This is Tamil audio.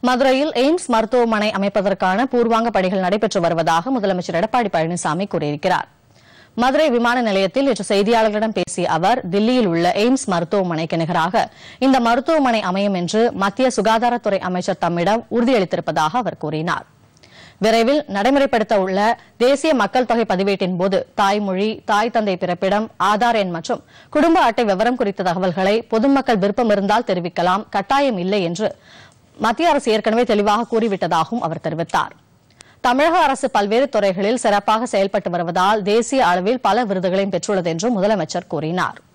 மதுரையில் எய்ம்ஸ் மருத்துவமனை அமைப்பதற்கான பூர்வாங்க பணிகள் நடைபெற்று வருவதாக முதலமைச்சர் எடப்பாடி பழனிசாமி கூறியிருக்கிறார் மதுரை விமான நிலையத்தில் நேற்று செய்தியாளர்களிடம் பேசிய அவர் தில்லியில் உள்ள எய்ம்ஸ் மருத்துவமனைக்கு நிகராக இந்த மருத்துவமனை அமையும் என்று மத்திய சுகாதாரத்துறை அமைச்சர் தம்மிடம் உறுதியளித்திருப்பதாக அவர் கூறினார் விரைவில் நடைமுறைப்படுத்த உள்ள தேசிய மக்கள் தொகை பதிவேட்டின் போது தாய்மொழி தாய் தந்தை பிறப்பிடம் ஆதார் எண் மற்றும் குடும்ப அட்டை விவரம் குறித்த தகவல்களை பொதுமக்கள் விருப்பம் இருந்தால் தெரிவிக்கலாம் கட்டாயம் இல்லை என்று மத்திய அரசு ஏற்கனவே தெளிவாக கூறிவிட்டதாகவும் அவர் தெரிவித்தார் தமிழக அரசு பல்வேறு துறைகளில் சிறப்பாக செயல்பட்டு வருவதால் தேசிய அளவில் பல விருதுகளையும் பெற்றுள்ளது என்றும் முதலமைச்சர் கூறினார்